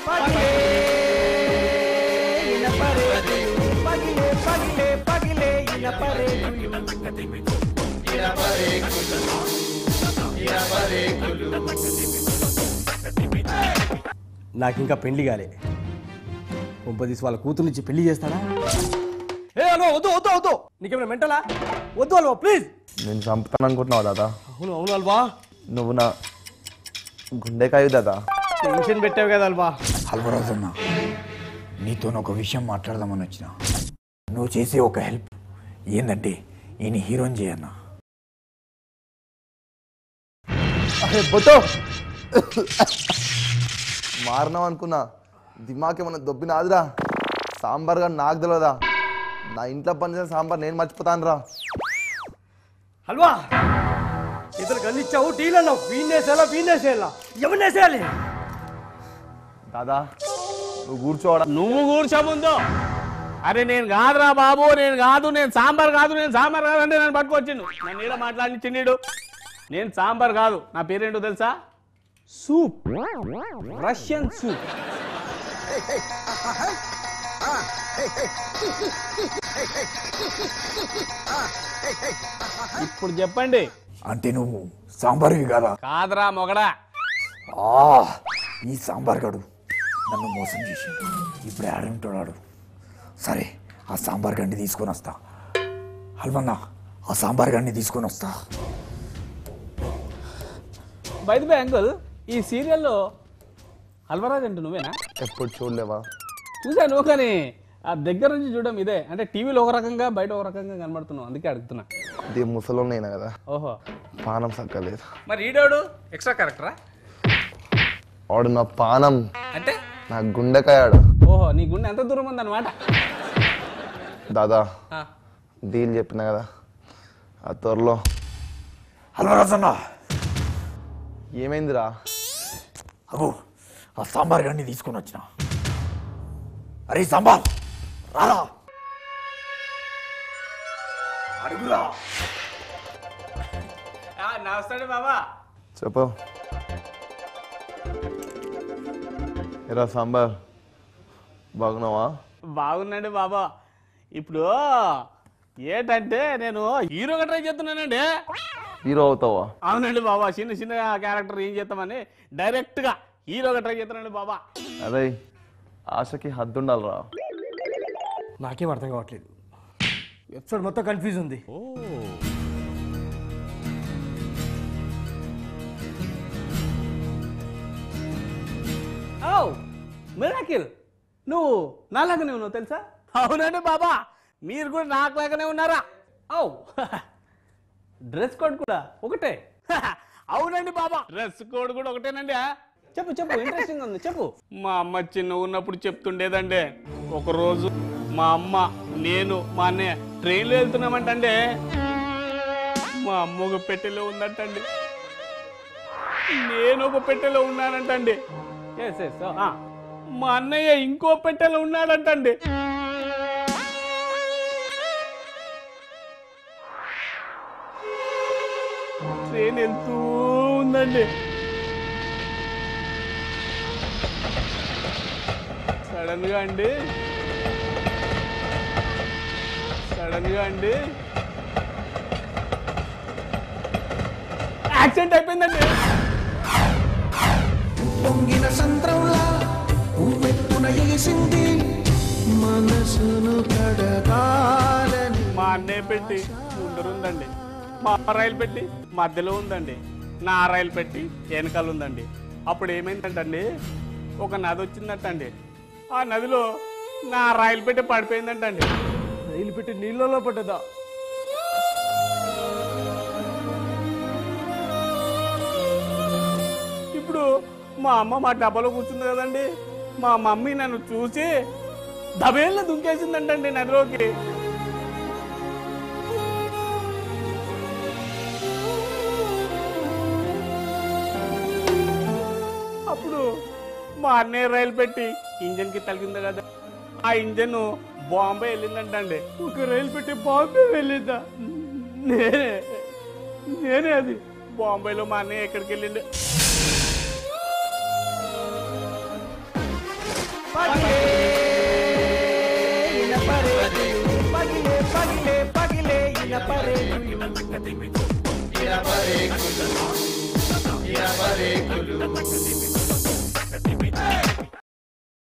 పగిలే ఇనపరేకులు పగిలే పగిలే పగిలే ఇనపరేకులు నాకు ఇంకా పెళ్లి కాలే కొంపదీసి వాళ్ళ కూతురు నుంచి పెళ్లి చేస్తాడా ఏ అల్వా వద్దు వద్దు వద్దు నీకేమైనా మెంటలా వద్దు అల్వా ప్లీజ్ నేను చంపుతాను అనుకుంటున్నావు దాదా అవును అవును అల్వా నువ్వు నా గుండెకాయ దాదా టెన్షన్ పెట్టావు కదా అల్వా అల్వరాజన్న నీతో ఒక విషయం మాట్లాడదామని వచ్చిన నువ్వు చేసే ఒక హెల్ప్ ఏందంటే ఈయన హీరోని చేయన్నా అరే బొతో మారినావు అనుకున్నా దిమాక్ ఏమన్నా దొబ్బినాదిరా సాంబార్ కానీ నాకు తెలియదా నా ఇంట్లో పనిచేసిన సాంబార్ నేను మర్చిపోతాను రా హల్వా ఇతను గల్లిచ్చావు టీలు అన్నావు వీణేసేలా వీణేసేలా ఎవరినేసేయాలి దాదా నువ్వు కూర్చోవడా నువ్వు కూర్చో ముందు అరే నేను కాదురా బాబు నేను కాదు నేను సాంబార్ కాదు నేను సాంబార్ కాదు అంటే నన్ను పట్టుకొచ్చిండు నన్ను ఇలా మాట్లాడి చిన్నీడు నేను సాంబార్ కాదు నా పేరేంటో తెలుసా సూప్ రష్యన్ సూప్ ఇప్పుడు చెప్పండి అంటే నువ్వు సాంబార్వి కదా కాదురా మొగడా ఆ ఈ సాంబార్ గడు నన్ను మోసం చేసి ఇప్పుడు ఆడుంటున్నాడు సరే ఆ సాంబార్ గండి తీసుకొని వస్తా హల్వన్న ఆ సాంబార్ గండి తీసుకొని వస్తా బై బై అంకుల్ ఈ సీరియల్లో అల్వరాజ్ అంటే నువ్వేనా ఎప్పుడు చూడలేవా చూశాను కానీ ఆ దగ్గర నుంచి చూడడం ఇదే అంటే టీవీలో ఒక రకంగా బయట ఒక రకంగా కనబడుతున్నావు అందుకే అడుగుతున్నా ఇది ముసలోనైనా కదా ఓహో పానం సక్కలేదు మరి ఈడోడు ఎక్స్ట్రా క్యారెక్టరా వాడు నా పానం అంటే నా గుండెకాయాడు ఓహో నీ గుండె ఎంత దూరం ఉందన్నమాట దాదా డీల్ చెప్పిన కదా ఆ త్వరలో హల్వరాజన్న ఏమైందిరా అగో ఆ సాంబార్ గండి తీసుకొని వచ్చిన అరే సాంబార్ రారా అడుగురా నమస్తే బాబా చెప్పు ఎరా సాంబార్ బాగున్నావా బాగున్నాండి బాబా ఇప్పుడు ఏంటంటే నేను హీరోగా ట్రై చేస్తున్నానండి హీరో అవుతావా అవునండి బాబా చిన్న చిన్న క్యారెక్టర్ ఏం చేస్తామని డైరెక్ట్గా హీరోగా ట్రై చేస్తున్నానండి బాబా అదే ఆశకి హద్దు ఉండాలిరా నాకేం అర్థం కావట్లేదు ఎపిసోడ్ మొత్తం కన్ఫ్యూజ్ ఉంది ఓ మిరాకిల్ నువ్వు నాలాగానే ఉన్నావు తెలుసా అవునండి బాబా మీరు కూడా నాకులాగానే ఉన్నారా ఓ డ్రెస్ కోడ్ కూడా ఒకటే అవునండి బాబా డ్రెస్ కోడ్ కూడా ఒకటేనండి ఆ? చెప్పు చెప్పు ఇంట్రెస్టింగ్ ఉంది చెప్పు మా అమ్మ చిన్న ఉన్నప్పుడు చెప్తుండేదండి ఒకరోజు మా అమ్మ నేను మా అన్నయ్య ట్రైన్లో వెళ్తున్నామంటండి మా అమ్మ ఒక పెట్టెలో ఉందంటండి నేను ఒక పెట్టెలో ఉన్నానంటండి ఎస్ ఎస్ మా అన్నయ్య ఇంకో పెట్టెలో ఉన్నాడంటండి ట్రైన్ వెళ్తూ ఉందండి సడన్ గా అండి సడన్ గా అండి యాక్సిడెంట్ అయిపోయిందండి పొంగిన సంద్రంలా ఉవ్వెత్తున వేసింది మనసును కడగాలని మా అన్నయ్య పెట్టి ముందరుందండి మా అమ్మ రైలు పెట్టి మధ్యలో ఉందండి నా రైలు పెట్టి వెనకాల ఉందండి అప్పుడు ఏమైందంటండి ఒక నది వచ్చిందంటండి ఆ నదిలో నా రైలు పెట్టి పడిపోయిందంటండి రైలు పెట్టి నీళ్ళలో పడ్డదా ఇప్పుడు మా అమ్మ మా డబ్బాలో కూర్చుంది కదండి మా మమ్మీ నన్ను చూసి దబేళ్ళ దుంకేసిందంటండి నదిలోకి అప్పుడు మా అన్నయ్య రైలు పెట్టి ఇంజన్ కి తగిలింది కదా ఆ ఇంజన్ బాంబే వెళ్ళిందంటండి ఒక రైలు పెట్టి బాంబే వెళ్ళిందా నేనే నేనే అది బాంబేలో మా అన్నయ్య ఎక్కడికి వెళ్ళిండు ఇడపరేకులు ఇడపరేకులు